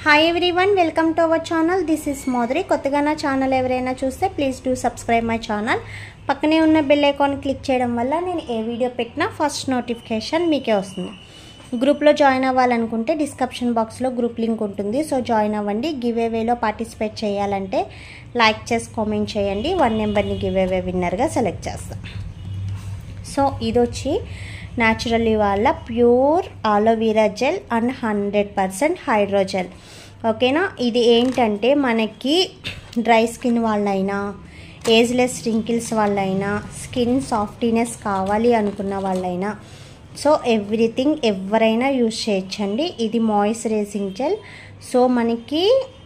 hi everyone welcome to our channel this is మోదరి కొత్తగా నా ఛానల్ ఎవరైనా చూస్తే please do subscribe my channel పక్కనే ఉన్న బెల్ ఐకాన్ క్లిక్ చేయడం వల్ల నేను ఏ వీడియో పెట్టినా ఫస్ట్ నోటిఫికేషన్ మీకే వస్తుంది గ్రూప్లో జాయిన్ అవ్వాలనుకుంటే డిస్క్రిప్షన్ బాక్స్లో గ్రూప్ లింక్ ఉంటుంది సో జాయిన్ అవ్వండి గివ్ అవేలో పార్టిసిపేట్ చేయాలంటే లైక్ చేసి కామెంట్ చేయండి వన్ నెంబర్ని గివ్ అవే విన్నర్గా సెలెక్ట్ చేస్తాం సో ఇది వచ్చి న్యాచురల్లీ వాళ్ళ pure aloe vera gel and hundred percent hydrogel ఓకేనా ఇది ఏంటంటే మనకి డ్రై స్కిన్ వాళ్ళైనా ఏజ్లెస్ రింకిల్స్ వాళ్ళైనా స్కిన్ సాఫ్టీనెస్ కావాలి అనుకున్న వాళ్ళైనా సో ఎవ్రీథింగ్ ఎవరైనా యూజ్ చేయొచ్చండి ఇది మాయిశ్చరైజింగ్ జెల్ సో మనకి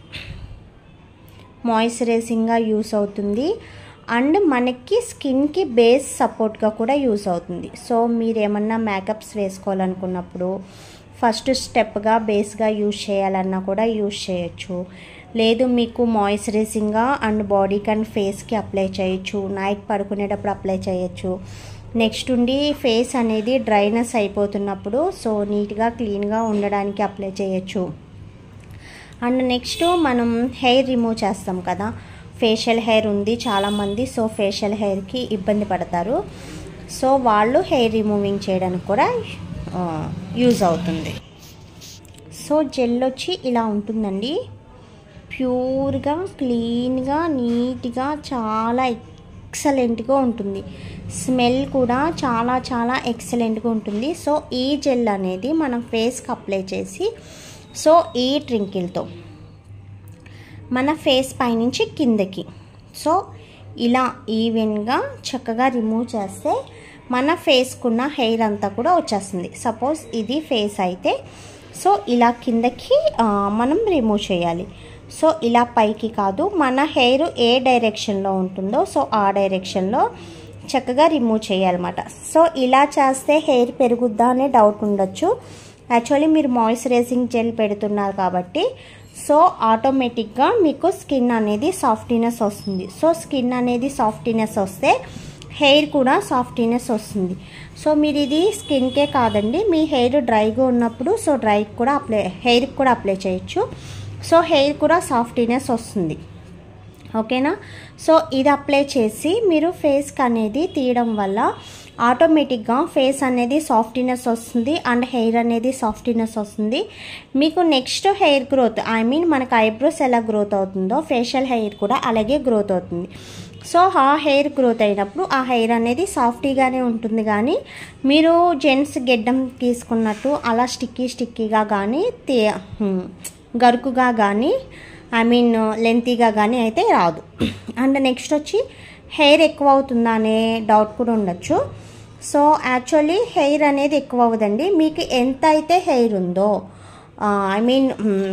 మాయిశ్చరైజింగ్గా యూస్ అవుతుంది అండ్ మనకి స్కిన్కి బేస్ సపోర్ట్గా కూడా యూస్ అవుతుంది సో మీరు ఏమన్నా మేకప్స్ వేసుకోవాలనుకున్నప్పుడు ఫస్ట్ స్టెప్గా బేస్గా యూజ్ చేయాలన్నా కూడా యూజ్ చేయొచ్చు లేదు మీకు మాయిశ్చరైజింగ్గా అండ్ బాడీకి అండ్ ఫేస్కి అప్లై చేయొచ్చు నైట్ పడుకునేటప్పుడు అప్లై చేయొచ్చు నెక్స్ట్ ఉండి ఫేస్ అనేది డ్రైనెస్ అయిపోతున్నప్పుడు సో నీట్గా క్లీన్గా ఉండడానికి అప్లై చేయొచ్చు అండ్ నెక్స్ట్ మనం హెయిర్ రిమూవ్ చేస్తాం కదా ఫేషియల్ హెయిర్ ఉంది చాలామంది సో ఫేషియల్ హెయిర్కి ఇబ్బంది పడతారు సో వాళ్ళు హెయిర్ రిమూవింగ్ చేయడానికి కూడా యూజ్ అవుతుంది సో జెల్ వచ్చి ఇలా ఉంటుందండి ప్యూర్గా క్లీన్గా నీట్గా చాలా ఎక్సలెంట్గా ఉంటుంది స్మెల్ కూడా చాలా చాలా ఎక్సలెంట్గా ఉంటుంది సో ఈ జెల్ అనేది మనం ఫేస్కి అప్లై చేసి సో ఈ ట్రింకిల్తో మన ఫేస్ పైనుంచి కిందకి సో ఇలా ఈవెన్గా చక్కగా రిమూవ్ చేస్తే మన ఫేస్కున్న హెయిర్ అంతా కూడా వచ్చేస్తుంది సపోజ్ ఇది ఫేస్ అయితే సో ఇలా కిందకి మనం రిమూవ్ చేయాలి సో ఇలా పైకి కాదు మన హెయిర్ ఏ డైరెక్షన్లో ఉంటుందో సో ఆ డైరెక్షన్లో చక్కగా రిమూవ్ చేయాలన్నమాట సో ఇలా చేస్తే హెయిర్ పెరుగుద్దా అనే డౌట్ ఉండొచ్చు యాక్చువల్లీ మీరు మాయిశ్చరైజింగ్ జెల్ పెడుతున్నారు కాబట్టి సో ఆటోమేటిక్గా మీకు స్కిన్ అనేది సాఫ్టీనెస్ వస్తుంది సో స్కిన్ అనేది సాఫ్టీనెస్ వస్తే హెయిర్ కూడా సాఫ్టీనెస్ వస్తుంది సో మీరు ఇది స్కిన్కే కాదండి మీ హెయిర్ డ్రైగా ఉన్నప్పుడు సో డ్రైకి కూడా అప్లై హెయిర్కి కూడా అప్లై చేయొచ్చు సో హెయిర్ కూడా సాఫ్టీనెస్ వస్తుంది ఓకేనా సో ఇది అప్లై చేసి మీరు ఫేస్కి అనేది తీయడం వల్ల ఆటోమేటిక్గా ఫేస్ అనేది సాఫ్టీనెస్ వస్తుంది అండ్ హెయిర్ అనేది సాఫ్టీనెస్ వస్తుంది మీకు next hair growth I mean మనకు ఐబ్రోస్ ఎలా గ్రోత్ అవుతుందో ఫేషియల్ హెయిర్ కూడా అలాగే గ్రోత్ అవుతుంది సో ఆ హెయిర్ గ్రోత్ అయినప్పుడు ఆ హెయిర్ అనేది సాఫ్టీగానే ఉంటుంది కానీ మీరు జెంట్స్ గెడ్డం తీసుకున్నట్టు అలా స్టిక్కీ స్టిక్కీగా కానీ గరుకుగా కానీ ఐ మీన్ లెంతీగా కానీ అయితే రాదు అండ్ నెక్స్ట్ వచ్చి హెయిర్ ఎక్కువ అవుతుందా అనే డౌట్ కూడా ఉండొచ్చు సో యాక్చువల్లీ హెయిర్ అనేది ఎక్కువ అవ్వదండి మీకు ఎంత అయితే హెయిర్ ఉందో ఐ మీన్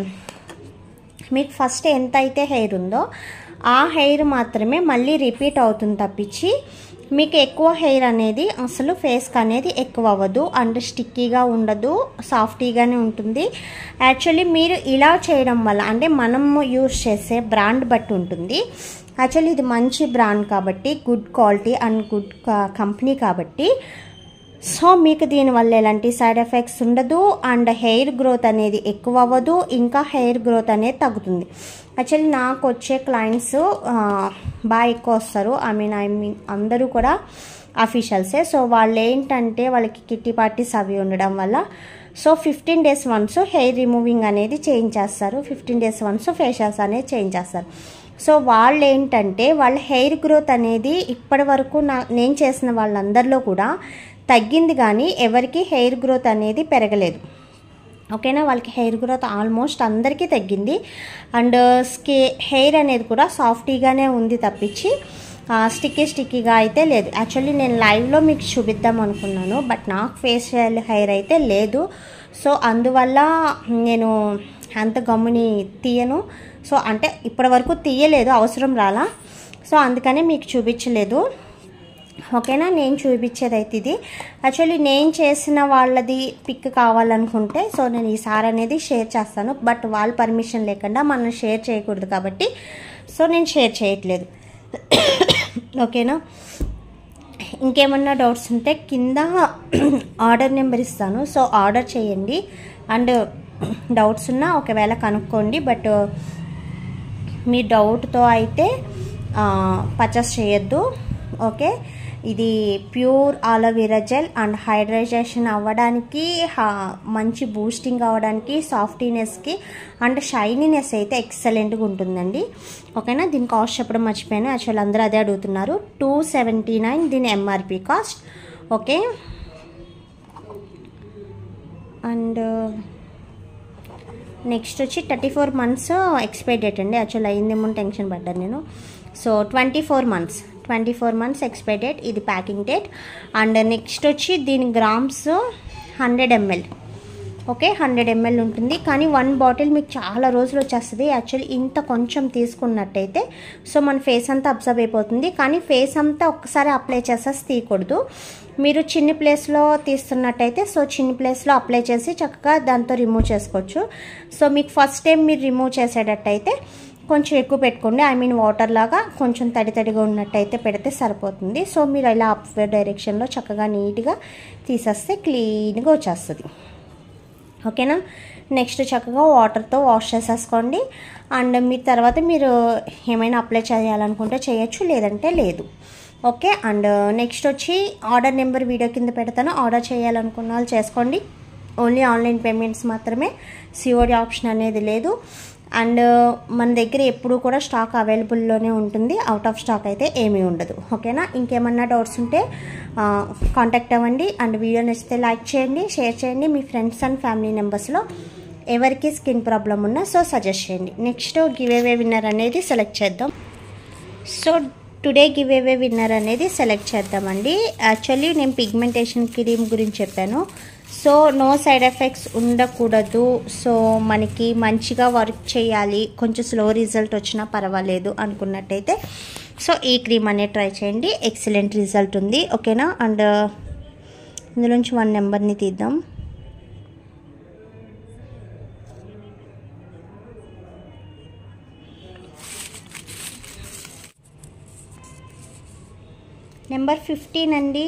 మీకు ఫస్ట్ ఎంత అయితే హెయిర్ ఉందో ఆ హెయిర్ మాత్రమే మళ్ళీ రిపీట్ అవుతుంది తప్పించి మీకు ఎక్కువ హెయిర్ అనేది అసలు ఫేస్కి అనేది ఎక్కువ అవ్వదు అండ్ స్టిక్కీగా ఉండదు సాఫ్టీగానే ఉంటుంది యాక్చువల్లీ మీరు ఇలా చేయడం వల్ల అంటే మనం యూస్ చేసే బ్రాండ్ బట్టి ఉంటుంది యాక్చువల్లీ ఇది మంచి బ్రాండ్ కాబట్టి good quality and good company కాబట్టి సో మీకు దీనివల్ల ఎలాంటి సైడ్ ఎఫెక్ట్స్ ఉండదు అండ్ హెయిర్ గ్రోత్ అనేది ఎక్కువ అవ్వదు ఇంకా హెయిర్ గ్రోత్ అనేది తగ్గుతుంది యాక్చువల్లీ నాకు వచ్చే క్లయింట్స్ బాగా ఎక్కువ వస్తారు ఐ మీన్ ఐ మీన్ అందరూ కూడా అఫీషియల్సే సో వాళ్ళు ఏంటంటే వాళ్ళకి కిట్టి పార్టీస్ అవి ఉండడం వల్ల so fifteen days once hair removing అనేది చేంజ్ చేస్తారు ఫిఫ్టీన్ డేస్ వన్స్ ఫేషియల్స్ అనేది చేంజ్ చేస్తారు సో వాళ్ళు ఏంటంటే వాళ్ళ హెయిర్ గ్రోత్ అనేది ఇప్పటి వరకు నా నేను చేసిన వాళ్ళందరిలో కూడా తగ్గింది కానీ ఎవరికి హెయిర్ గ్రోత్ అనేది పెరగలేదు ఓకేనా వాళ్ళకి హెయిర్ గ్రోత్ ఆల్మోస్ట్ అందరికీ తగ్గింది అండ్ స్కే హెయిర్ అనేది కూడా సాఫ్టీగానే ఉంది తప్పించి స్టిక్కీ స్టిక్కీగా అయితే లేదు యాక్చువల్లీ నేను లైవ్లో మీకు చూపిద్దాం అనుకున్నాను బట్ నాకు ఫేషియల్ హెయిర్ అయితే లేదు సో అందువల్ల నేను అంత గమ్ముని తీయను సో అంటే ఇప్పటి వరకు తీయలేదు అవసరం రాలా సో అందుకనే మీకు చూపించలేదు ఓకేనా నేను చూపించేది అయితే ఇది యాక్చువల్లీ నేను చేసిన వాళ్ళది పిక్ కావాలనుకుంటే సో నేను ఈసారి అనేది షేర్ చేస్తాను బట్ వాళ్ళ పర్మిషన్ లేకుండా మనం షేర్ చేయకూడదు కాబట్టి సో నేను షేర్ చేయట్లేదు ఓకేనా ఇంకేమన్నా డౌట్స్ ఉంటే కింద ఆర్డర్ నెంబర్ ఇస్తాను సో ఆర్డర్ చేయండి అండ్ డౌట్స్ ఉన్నా ఒకవేళ కనుక్కోండి బట్ మీ డౌట్తో అయితే పర్చేస్ చేయొద్దు ఓకే ఇది pure aloe vera gel and hydration అవ్వడానికి మంచి బూస్టింగ్ అవ్వడానికి సాఫ్టీనెస్కి అండ్ షైనీనెస్ అయితే ఎక్సలెంట్గా ఉంటుందండి ఓకేనా దీని కాస్ట్ చెప్పడం మర్చిపోయాను యాక్చువల్ అందరూ అదే అడుగుతున్నారు టూ సెవెంటీ నైన్ దీని MRP cost okay and next వచ్చి thirty four months expire date అండి యాక్చువల్ అయిందేమో టెన్షన్ పడ్డాను నేను so twenty four months twenty four months expire date ఇది ప్యాకింగ్ డేట్ అండ్ నెక్స్ట్ వచ్చి దీని grams hundred ML okay hundred ML ఉంటుంది కానీ వన్ బాటిల్ మీకు చాలా రోజులు వచ్చేస్తుంది యాక్చువల్లీ ఇంత కొంచెం తీసుకున్నట్టయితే సో మన ఫేస్ అంతా అబ్జర్వ్ అయిపోతుంది కానీ ఫేస్ అంతా ఒక్కసారి అప్లై చేసేసి తీయకూడదు మీరు చిన్న ప్లేస్లో తీస్తున్నట్టయితే సో చిన్న ప్లేస్లో అప్లై చేసి చక్కగా దాంతో రిమూవ్ చేసుకోవచ్చు సో మీకు ఫస్ట్ టైం మీరు రిమూవ్ చేసేటట్టయితే కొంచెం ఎక్కువ పెట్టుకోండి ఐ మీన్ వాటర్ లాగా కొంచెం తడి తడిగా ఉన్నట్టయితే పెడితే సరిపోతుంది సో మీరు ఇలా అప్ డైరెక్షన్లో చక్కగా నీట్గా తీసేస్తే క్లీన్గా వచ్చేస్తుంది ఓకేనా నెక్స్ట్ చక్కగా వాటర్తో వాష్ చేసేసుకోండి అండ్ మీ తర్వాత మీరు ఏమైనా అప్లై చేయాలనుకుంటే చేయొచ్చు లేదంటే లేదు ఓకే అండ్ నెక్స్ట్ వచ్చి ఆర్డర్ నెంబర్ వీడియో కింద పెడతాను ఆర్డర్ చేయాలనుకున్న వాళ్ళు చేసుకోండి ఓన్లీ ఆన్లైన్ పేమెంట్స్ మాత్రమే సిఓడి ఆప్షన్ అనేది లేదు అండ్ మన దగ్గర ఎప్పుడు కూడా స్టాక్ అవైలబుల్లోనే ఉంటుంది అవుట్ ఆఫ్ స్టాక్ అయితే ఏమీ ఉండదు ఓకేనా ఇంకేమన్నా డౌట్స్ ఉంటే కాంటాక్ట్ అవ్వండి అండ్ వీడియో నచ్చితే లైక్ చేయండి షేర్ చేయండి మీ ఫ్రెండ్స్ అండ్ ఫ్యామిలీ మెంబర్స్లో ఎవరికి స్కిన్ ప్రాబ్లం ఉన్నా సో సజెస్ట్ చేయండి నెక్స్ట్ గివ్ అవే విన్నర్ అనేది సెలెక్ట్ చేద్దాం so today give away winner అనేది సెలెక్ట్ చేద్దామండి యాక్చువల్లీ నేను పిగ్మెంటేషన్ క్రీమ్ గురించి చెప్పాను సో నో సైడ్ ఎఫెక్ట్స్ ఉండకూడదు సో మనకి మంచిగా వర్క్ చేయాలి కొంచెం స్లో రిజల్ట్ వచ్చినా పర్వాలేదు అనుకున్నట్టయితే సో ఈ క్రీమ్ అనేది ట్రై చేయండి ఎక్సలెంట్ రిజల్ట్ ఉంది ఓకేనా అండ్ ఇందులోంచి వన్ నెంబర్ని తీద్దాం నెంబర్ ఫిఫ్టీన్ అండి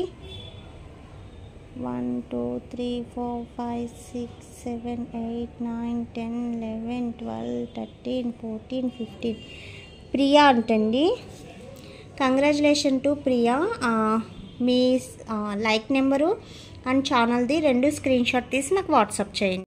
one two three four five six seven eight nine ten eleven twelve thirteen fourteen fifteen Priya అంటండి కంగ్రాచులేషన్ టు ప్రియా మీ లైక్ నెంబరు అండ్ ఛానల్ది రెండు స్క్రీన్ షాట్ తీసి నాకు వాట్సాప్ చేయండి